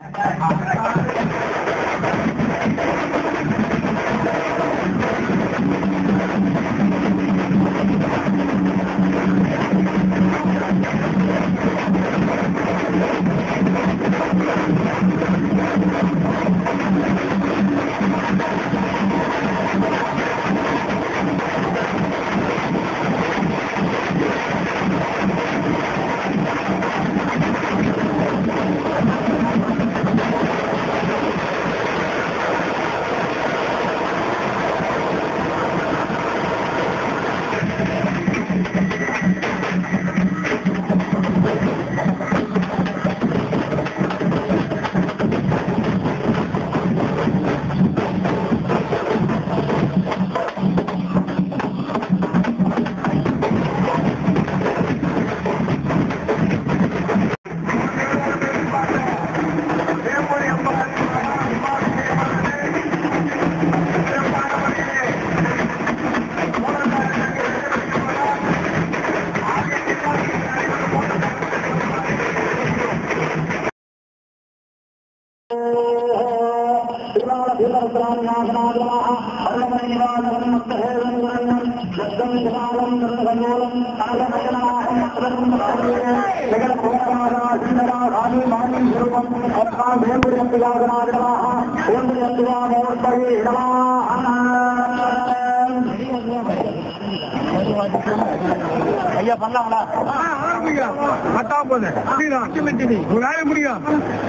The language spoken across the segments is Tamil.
ஐயா பண்ணலாங்களா பத்தாம் போது உங்களால முடியும்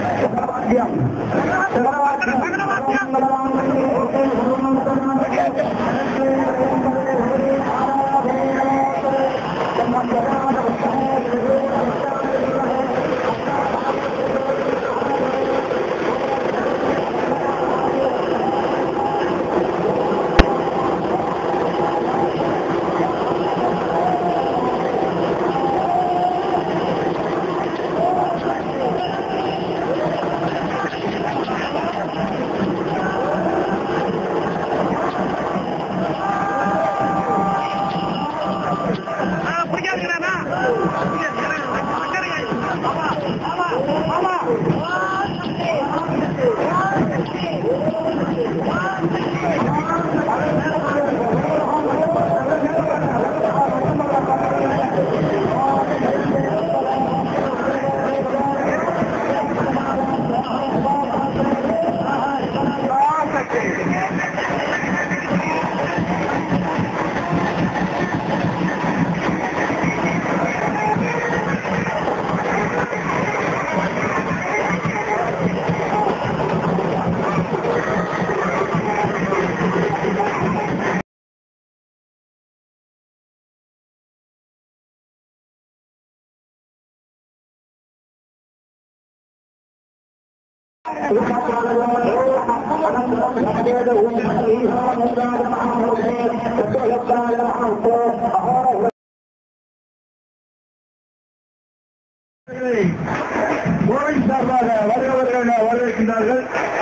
கோவில் சார்பாக வருகிறவர்கள் வரவேற்கின்றார்கள்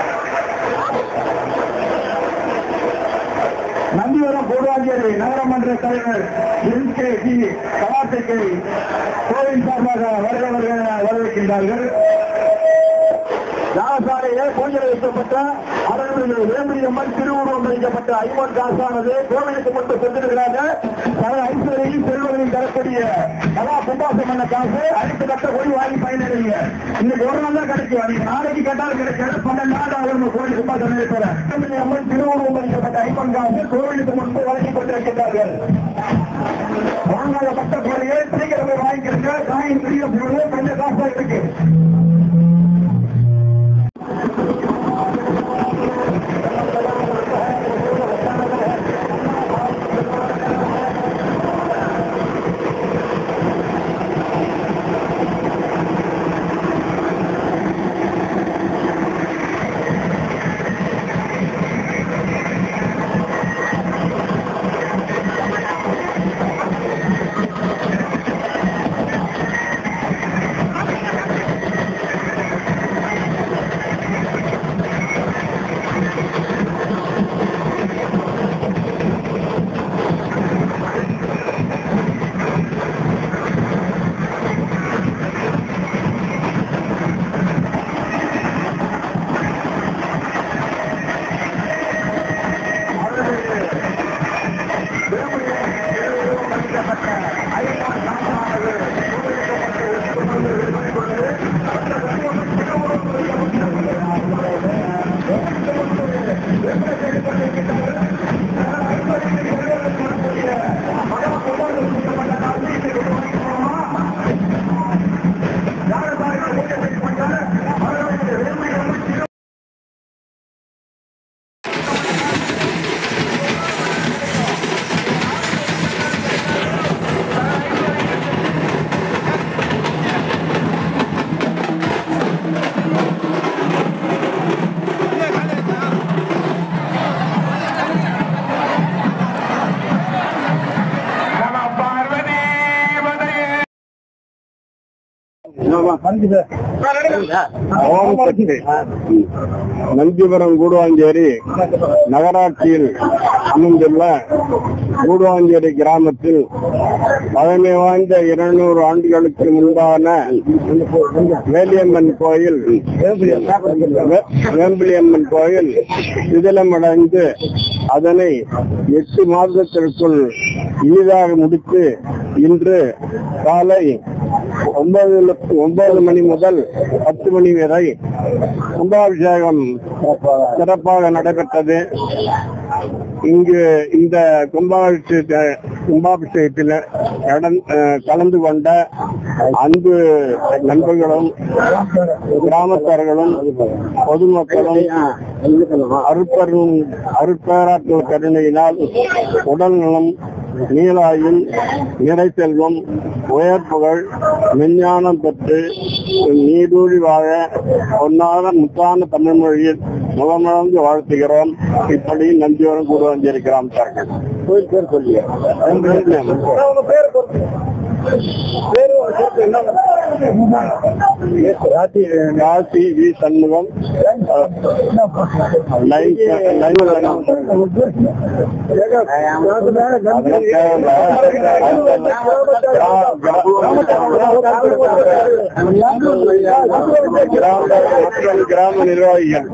நந்திவரம் பூர்வாஞ்சேரி நகரமன்ற தலைவர் என் கே சி கலாத்தைக்கு கோவில் சார்பாக வருகிறவர்கள் வரவேற்கின்றார்கள் யாகசாலையிலே பூஜை வைக்கப்பட்ட அவர்களுடைய வேம்பிரியம்மன் திருவுருவம் வைக்கப்பட்ட ஐம்பன் காசானது கோவிலுக்கு முன்பு சென்றிருக்கிறார்கள் பல ஐஸ்வர்யம் செல்வங்களில் தரக்கூடிய கலா கும்பாசம் பண்ண காசு அனைத்து கட்ட போய் வாங்கி பயனடைங்க இன்னைக்கு ஒரு நாள் தான் கிடைக்கும் நீங்க நாளைக்கு கேட்டாலும் கிடைக்காது பன்னெண்டு நாள் ஆகும் கோவில் கும்பாசம் நடைபெற வேம்பிரியம்மன் திருவுருவம் வைக்கப்பட்ட ஐம்பன் காசு கோவிலுக்கு முன்பு வழங்கிக் கொண்டிருக்கிறார்கள் வாங்காத கோரியை சீக்கிரமே வாங்கிக்கிறீங்க காயின் பெரிய பொருள் கொஞ்சம் காசா இருக்கு ஓம் சக்தி நந்திபுரம் கூடுவாஞ்சேரி நகராட்சியில் அமைந்துள்ள கூடுவாஞ்சேரி கிராமத்தில் பழமை வாய்ந்த இருநூறு ஆண்டுகளுக்கு முன்பான வேலியம்மன் கோயில் வே- வேம்பிலியம்மன் கோயில் சிதிலமடைந்து அதனை எட்டு மாதத்திற்குள் ஈதாக முடித்து இன்று காலை ஒன்பது ஒன்பது மணி முதல் பத்து மணி வரை கும்பாபிஷேகம் சிறப்பாக நடைபெற்றது இங்கு இந்த கும்பாபிஷேக கும்பாபிஷேகத்தில் கடன்- அஹ், கலந்து கொண்ட அன்பு நண்பர்களும் கிராமத்தார்களும் பொதுமக்களும் அருட்பெரும் அருட்பேராற்றல் கருணையினால் உடல்நலம் நீலாயுள் நிறை செல்வம் உயர் புகழ் விஞ்ஞானம் பெற்று நீடூழி வாழ பொன்னான முத்தான தமிழ் மொழியில் முகமலர்ந்து வாழ்த்துகிறோம் இப்படி நந்தியோரம் கூடு வந்திருக்கிறான் சார்கள் கோயில் பேர் சொல்லிய ராசி வி சண்முகம் லைன் மற்றும் கிராம நிர்வாகிகள்